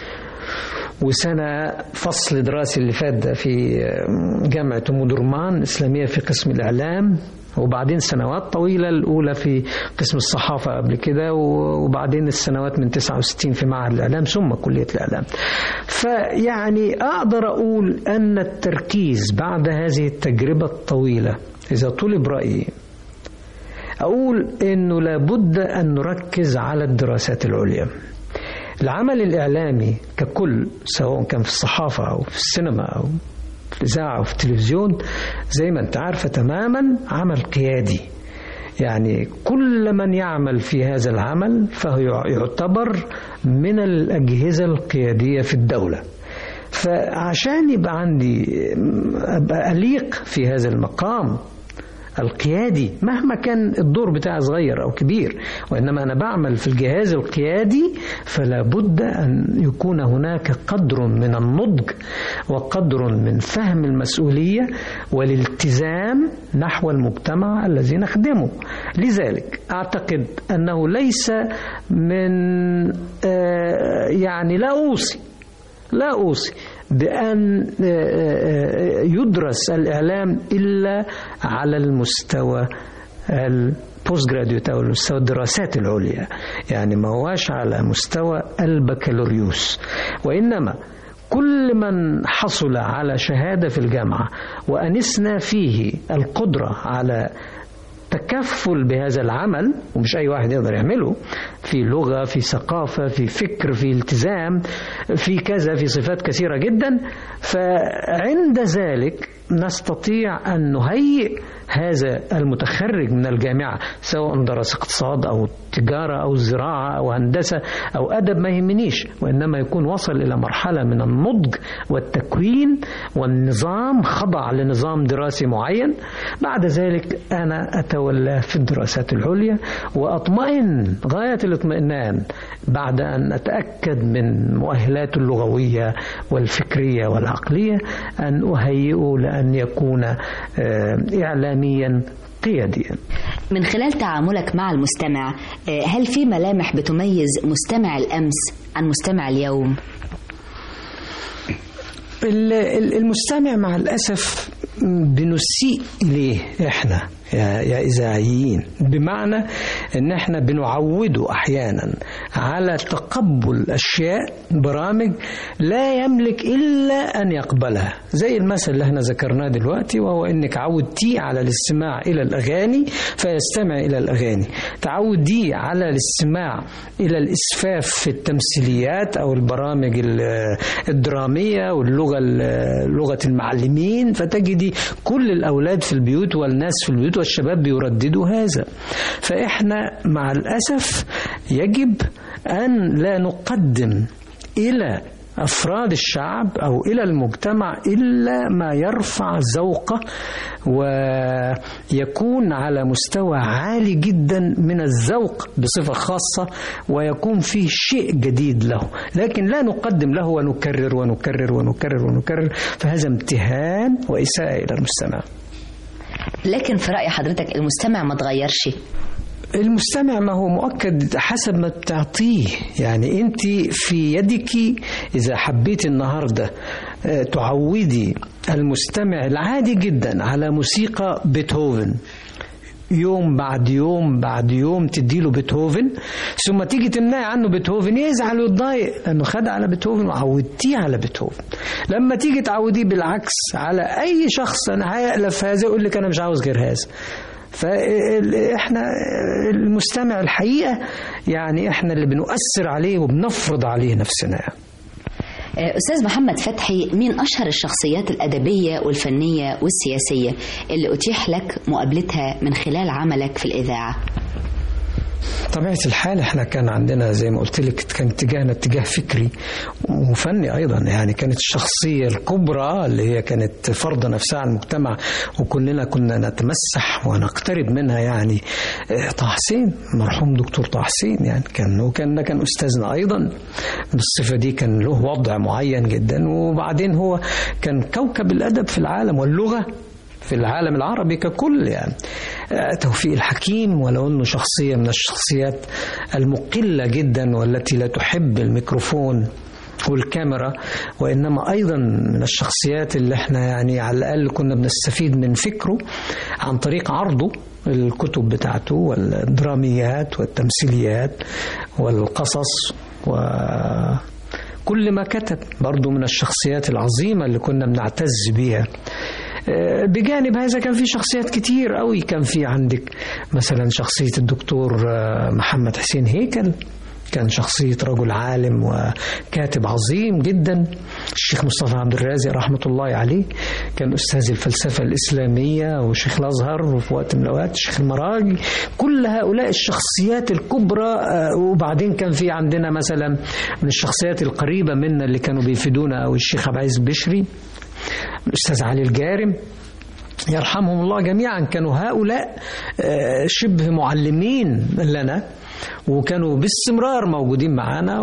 وسنة فصل دراسي اللي فات ده في جامعة أم درمان إسلامية في قسم الإعلام وبعدين سنوات طويلة الأولى في قسم الصحافة قبل كده وبعدين السنوات من 69 في معهد الإعلام ثم كلية الإعلام فيعني أقدر أقول أن التركيز بعد هذه التجربة الطويلة إذا طلب رأيي أقول أنه لابد أن نركز على الدراسات العليا العمل الإعلامي ككل سواء كان في الصحافة أو في السينما أو في الإذاعة أو في التلفزيون زي ما أنت عارفة تماما عمل قيادي يعني كل من يعمل في هذا العمل فهو يعتبر من الأجهزة القيادية في الدولة فعشان يبقى عندي أبقى أليق في هذا المقام القيادي مهما كان الدور بتاعي صغير أو كبير وإنما أنا بعمل في الجهاز القيادي فلا بد أن يكون هناك قدر من النضج وقدر من فهم المسؤولية والالتزام نحو المجتمع الذي نخدمه لذلك أعتقد أنه ليس من يعني لا أوصي لا أوصي بأن يدرس الإعلام إلا على المستوى البوست جراديوت أو مستوى الدراسات العليا يعني ما هواش على مستوى البكالوريوس وإنما كل من حصل على شهادة في الجامعة وأنسنا فيه القدرة على تكفل بهذا العمل ومش أي واحد يقدر يعمله في لغة في ثقافة في فكر في التزام في كذا في صفات كثيرة جدا فعند ذلك نستطيع أن نهيئ هذا المتخرج من الجامعة سواء درس اقتصاد أو تجارة أو زراعة أو هندسة أو أدب ما يهمنيش وإنما يكون وصل إلى مرحلة من النضج والتكوين والنظام خضع لنظام دراسي معين بعد ذلك أنا أتولى في الدراسات العليا وأطمئن غاية الاطمئنان بعد أن أتأكد من مؤهلاته اللغوية والفكرية والعقلية أن أهيئه لأن يكون آه، إعلاميا قياديا من خلال تعاملك مع المستمع آه، هل في ملامح بتميز مستمع الأمس عن مستمع اليوم؟ ال- ال- المستمع مع الأسف بنسيء إليه إحنا يا يا إذاعيين بمعنى إن إحنا بنعوده أحيانا على تقبل أشياء برامج لا يملك إلا أن يقبلها زي المثل اللي احنا ذكرناه دلوقتي وهو إنك عودتيه على الاستماع إلى الأغاني فيستمع إلى الأغاني تعوديه على الاستماع إلى الإسفاف في التمثيليات أو البرامج ال- الدرامية واللغة ال- لغة المعلمين فتجدي كل الأولاد في البيوت والناس في البيوت والشباب بيرددوا هذا فإحنا مع الأسف يجب أن لا نقدم إلى أفراد الشعب أو إلى المجتمع إلا ما يرفع ذوقه ويكون على مستوى عالي جدا من الذوق بصفة خاصة ويكون فيه شيء جديد له لكن لا نقدم له ونكرر ونكرر ونكرر ونكرر فهذا امتهان وإساءة إلى المستمع لكن في رأي حضرتك المستمع ما تغيرش المستمع ما هو مؤكد حسب ما بتعطيه يعني انت في يدك اذا حبيت النهارده آه، تعودي المستمع العادي جدا على موسيقى بيتهوفن يوم بعد يوم بعد يوم تديله بيتهوفن ثم تيجي تمنعي عنه بيتهوفن يزعل ويتضايق لانه خد على بيتهوفن وعودتيه على بيتهوفن لما تيجي تعوديه بالعكس على اي شخص انا هيألف هذا يقول لك انا مش عاوز غير هذا فاحنا المستمع الحقيقه يعني احنا اللي بنؤثر عليه وبنفرض عليه نفسنا يعني. آه، أستاذ محمد فتحي مين أشهر الشخصيات الأدبية والفنية والسياسية اللي أتيح لك مقابلتها من خلال عملك في الإذاعة؟ طبيعة الحال احنا كان عندنا زي ما قلت لك كان اتجاهنا اتجاه فكري وفني ايضا يعني كانت الشخصية الكبرى اللي هي كانت فرض نفسها على المجتمع وكلنا كنا نتمسح ونقترب منها يعني اه، طه حسين مرحوم دكتور طه حسين يعني كان وكان ده كان استاذنا ايضا بالصفة دي كان له وضع معين جدا وبعدين هو كان كوكب الادب في العالم واللغة في العالم العربي ككل يعني آه، توفيق الحكيم ولو انه شخصيه من الشخصيات المقله جدا والتي لا تحب الميكروفون والكاميرا وانما ايضا من الشخصيات اللي احنا يعني على الاقل كنا بنستفيد من فكره عن طريق عرضه الكتب بتاعته والدراميات والتمثيليات والقصص و كل ما كتب برضو من الشخصيات العظيمة اللي كنا بنعتز بيها آه، بجانب هذا كان في شخصيات كتير قوي كان في عندك مثلا شخصية الدكتور آه، محمد حسين هيكل كان شخصية رجل عالم وكاتب عظيم جدا الشيخ مصطفى عبد الرازق رحمة الله عليه كان أستاذ الفلسفة الإسلامية وشيخ الأزهر وفي وقت من الأوقات الشيخ المراغي كل هؤلاء الشخصيات الكبرى آه، وبعدين كان في عندنا مثلا من الشخصيات القريبة منا اللي كانوا بيفيدونا أو الشيخ عبد العزيز بشري الأستاذ علي الجارم يرحمهم الله جميعا كانوا هؤلاء آه، شبه معلمين لنا وكانوا باستمرار موجودين معانا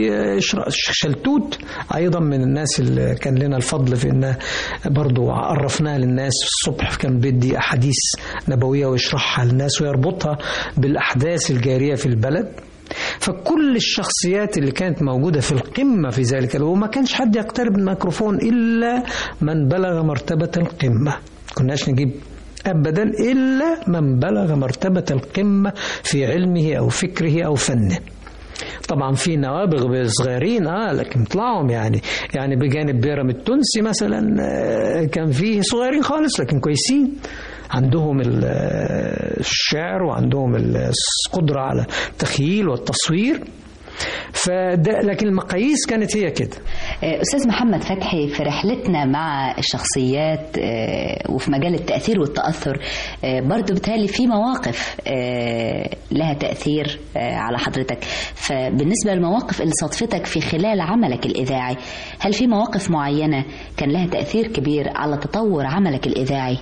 وبشلتوت ايضا من الناس اللي كان لنا الفضل في ان برضو عرفناها للناس الصبح كان بيدي احاديث نبويه ويشرحها للناس ويربطها بالاحداث الجاريه في البلد فكل الشخصيات اللي كانت موجودة في القمة في ذلك الوقت وما كانش حد يقترب من الميكروفون إلا من بلغ مرتبة القمة كناش نجيب أبدا إلا من بلغ مرتبة القمة في علمه أو فكره أو فنه طبعا في نوابغ صغيرين اه لكن طلعهم يعني يعني بجانب بيرم التونسي مثلا آه، كان فيه صغيرين خالص لكن كويسين عندهم ال- آه، الشعر وعندهم ال- القدرة على التخييل والتصوير فده لكن المقاييس كانت هي كده آه، أستاذ محمد فتحي في رحلتنا مع الشخصيات آه، وفي مجال التأثير والتأثر آه، برضو بتهيألي في مواقف آه، لها تأثير آه، على حضرتك فبالنسبة للمواقف اللي صادفتك في خلال عملك الإذاعي هل في مواقف معينة كان لها تأثير كبير على تطور عملك الإذاعي؟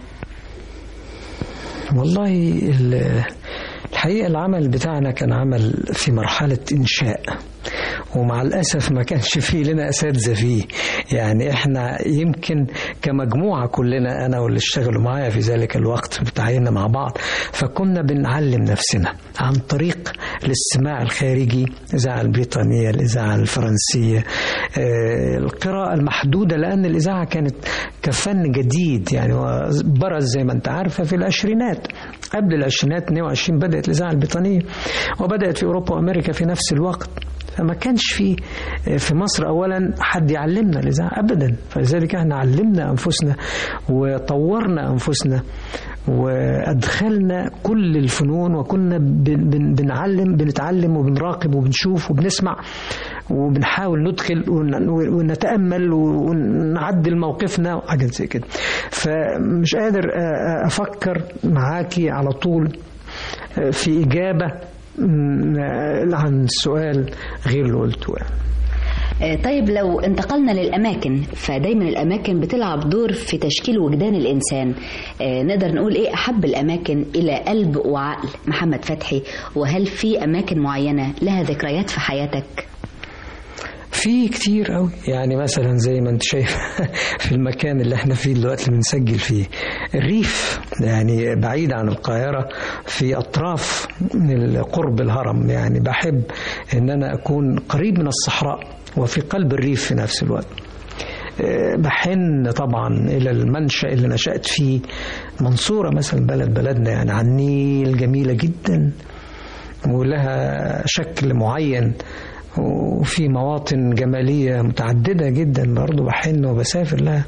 والله ال- الحقيقة العمل بتاعنا كان عمل في مرحلة إنشاء ومع الأسف ما كانش فيه لنا أساتذة فيه يعني إحنا يمكن كمجموعة كلنا أنا واللي اشتغلوا معايا في ذلك الوقت بتعيننا مع بعض فكنا بنعلم نفسنا عن طريق الاستماع الخارجي الإذاعة البريطانية الإذاعة الفرنسية آه، القراءة المحدودة لأن الإذاعة كانت كفن جديد يعني هو برز زي ما أنت عارفة في العشرينات قبل العشرينات 22 بدأت الإذاعة البريطانية وبدأت في أوروبا وأمريكا في نفس الوقت فما كانش في في مصر اولا حد يعلمنا الاذاعه ابدا فلذلك احنا علمنا انفسنا وطورنا انفسنا وادخلنا كل الفنون وكنا بن- بن- بنعلم بنتعلم وبنراقب وبنشوف وبنسمع وبنحاول ندخل ون- ونتامل ونعدل موقفنا وحاجات زي كده فمش قادر أ- أ- افكر معاكي على طول في اجابه م- عن السؤال غير اللي قلته يعني. آه، طيب لو انتقلنا للأماكن فدايما الأماكن بتلعب دور في تشكيل وجدان الإنسان آه، نقدر نقول إيه أحب الأماكن إلى قلب وعقل محمد فتحي وهل في أماكن معينة لها ذكريات في حياتك؟ في كتير قوي يعني مثلا زي ما انت شايف في المكان اللي احنا فيه دلوقتي اللي بنسجل فيه الريف يعني بعيد عن القاهرة في أطراف قرب الهرم يعني بحب ان انا اكون قريب من الصحراء وفي قلب الريف في نفس الوقت آه، بحن طبعا الى المنشا اللي نشات فيه منصوره مثلا بلد بلدنا يعني على النيل جميله جدا ولها شكل معين وفي مواطن جمالية متعددة جدا برضو بحن وبسافر لها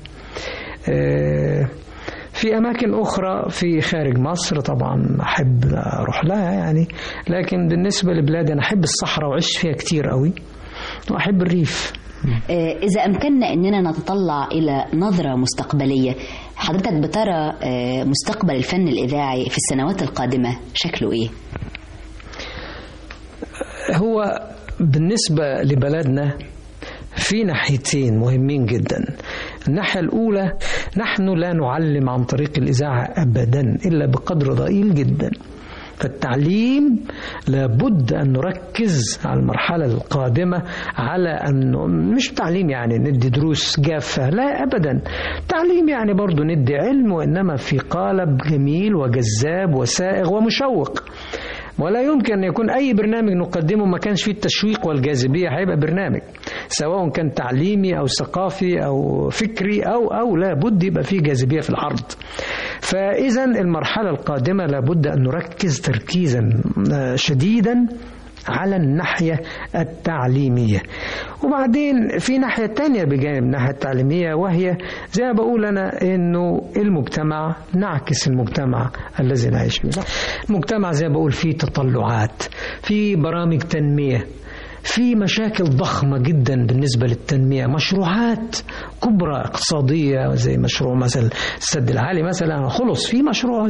آه، في أماكن أخرى في خارج مصر طبعا أحب أروح لها يعني لكن بالنسبة لبلادي أنا أحب الصحراء وعشت فيها كتير قوي وأحب الريف آه، إذا أمكننا أننا نتطلع إلى نظرة مستقبلية حضرتك بترى آه، مستقبل الفن الإذاعي في السنوات القادمة شكله إيه؟ هو بالنسبة لبلدنا في ناحيتين مهمين جدا الناحية الأولى نحن لا نعلم عن طريق الإذاعة أبدا إلا بقدر ضئيل جدا فالتعليم لابد أن نركز على المرحلة القادمة على أن مش تعليم يعني ندي دروس جافة لا أبدا تعليم يعني برضو ندي علم وإنما في قالب جميل وجذاب وسائغ ومشوق ولا يمكن أن يكون أي برنامج نقدمه ما كانش فيه التشويق والجاذبية هيبقى برنامج سواء كان تعليمي أو ثقافي أو فكري أو أو لا بد يبقى فيه جاذبية في العرض فإذا المرحلة القادمة لابد أن نركز تركيزا آه، شديدا على الناحية التعليمية وبعدين في ناحية تانية بجانب الناحية التعليمية وهي زي ما بقول أنا إنه المجتمع نعكس المجتمع الذي نعيش فيه المجتمع زي ما بقول فيه تطلعات في برامج تنمية في مشاكل ضخمة جدا بالنسبة للتنمية مشروعات كبرى اقتصادية زي مشروع مثلا السد العالي مثلا خلص في مشروع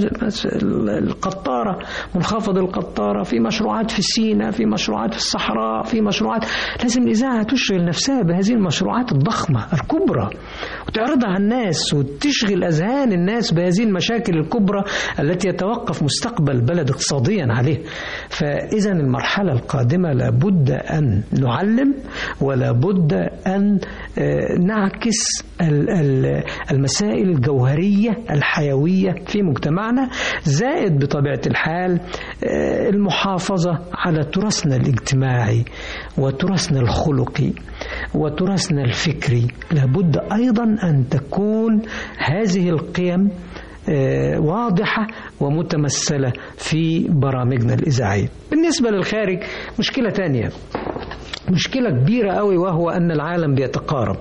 القطارة منخفض القطارة في مشروعات في سيناء في مشروعات في الصحراء في مشروعات لازم الإذاعة تشغل نفسها بهذه المشروعات الضخمة الكبرى وتعرضها على الناس وتشغل أذهان الناس بهذه المشاكل الكبرى التي يتوقف مستقبل البلد اقتصاديا عليه فإذا المرحلة القادمة لابد أن نعلم ولا بد أن آه، نعكس ال- ال- المسائل الجوهرية الحيوية في مجتمعنا زائد بطبيعة الحال آه، المحافظة على تراثنا الاجتماعي وتراثنا الخلقي وتراثنا الفكري لابد أيضا أن تكون هذه القيم آه، واضحة ومتمثلة في برامجنا الإذاعية بالنسبة للخارج مشكلة تانية مشكلة كبيرة قوي وهو أن العالم بيتقارب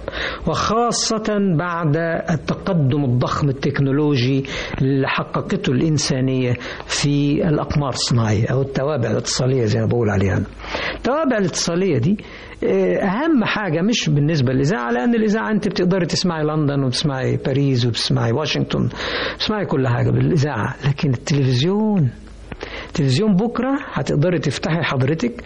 وخاصة بعد التقدم الضخم التكنولوجي اللي حققته الإنسانية في الأقمار الصناعية أو التوابع الاتصالية زي ما بقول عليها أنا. التوابع الاتصالية دي آه، أهم حاجة مش بالنسبة للإذاعة لأن الإذاعة أنت بتقدري تسمعي لندن وتسمعي باريس وتسمعي واشنطن تسمعي كل حاجة بالإذاعة لكن التلفزيون التلفزيون بكرة هتقدري تفتحي حضرتك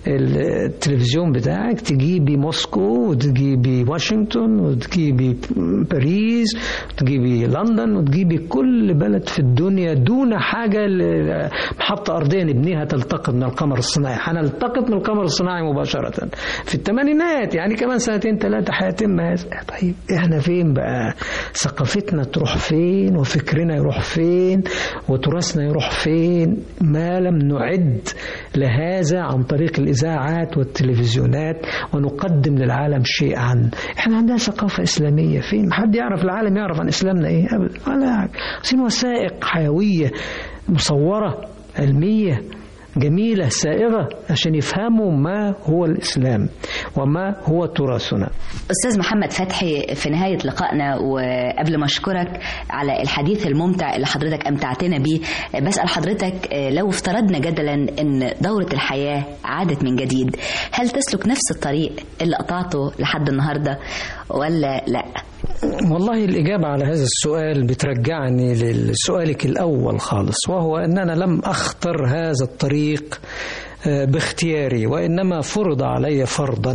التلفزيون بتاعك تجيبي موسكو وتجيبي واشنطن وتجيبي باريس وتجيبي لندن وتجيبي كل بلد في الدنيا دون حاجة ل- محطة أرضية نبنيها تلتقط من القمر الصناعي هنلتقط من القمر الصناعي مباشرة في الثمانينات يعني كمان سنتين ثلاثة هيتم هذا طيب احنا فين بقى ثقافتنا تروح فين وفكرنا يروح فين وتراثنا يروح فين ما لم نعد لهذا عن طريق الإذاعات والتلفزيونات ونقدم للعالم شيء عن احنا عندنا ثقافة إسلامية فين ما حد يعرف العالم يعرف عن إسلامنا إيه أبدا ولا حاجة عايزين وثائق حيوية مصورة علمية جميلة سائغة عشان يفهموا ما هو الإسلام وما هو تراثنا أستاذ محمد فتحي في نهاية لقائنا وقبل ما أشكرك على الحديث الممتع اللي حضرتك أمتعتنا بيه بسأل حضرتك لو افترضنا جدلا أن دورة الحياة عادت من جديد هل تسلك نفس الطريق اللي قطعته لحد النهاردة ولا لا؟ والله الإجابة على هذا السؤال بترجعني لسؤالك الأول خالص وهو أننا لم أختر هذا الطريق آه، باختياري وإنما فرض علي فرضا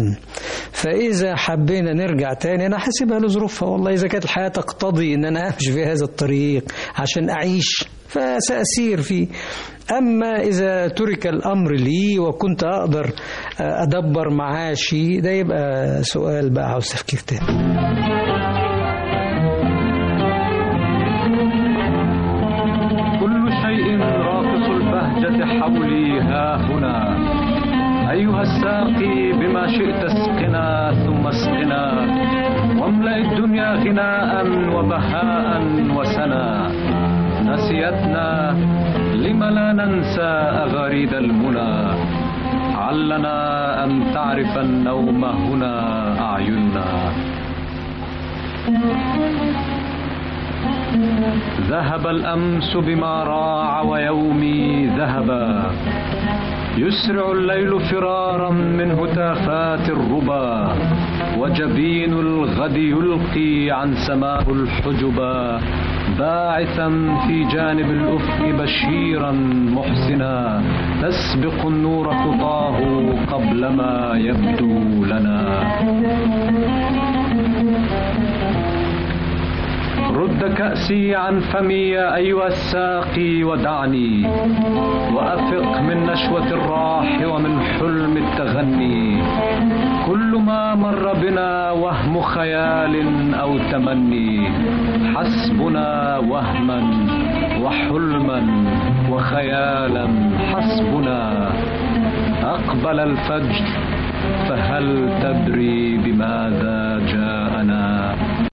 فإذا حبينا نرجع تاني أنا حاسبها لظروفها والله إذا كانت الحياة تقتضي أن أنا أمشي في هذا الطريق عشان أعيش فسأسير فيه أما إذا ترك الأمر لي وكنت أقدر آه، أدبر معاشي ده يبقى سؤال بقى عاوز تفكير تاني كل شيء راقص البهجة حولي ها هنا أيها الساقي بما شئت اسقنا ثم اسقنا واملأ الدنيا غناء وبهاء وسنا نسيتنا لم لا ننسى أغاريد المنى علنا أن تعرف النوم هنا أعيننا ذهب الأمس بما راع ويومي ذهبا يسرع الليل فرارا من هتافات الربا وجبين الغد يلقي عن سماه الحجبا باعثا في جانب الأفق بشيرا محسنا تسبق النور خطاه قبل ما يبدو لنا رد كأسي عن فمي أيها الساقي ودعني وأفق من نشوة الراح ومن حلم التغني كل ما مر بنا وهم خيال أو تمني حسبنا وهما وحلما وخيالا حسبنا أقبل الفجر فهل تدري بماذا جاءنا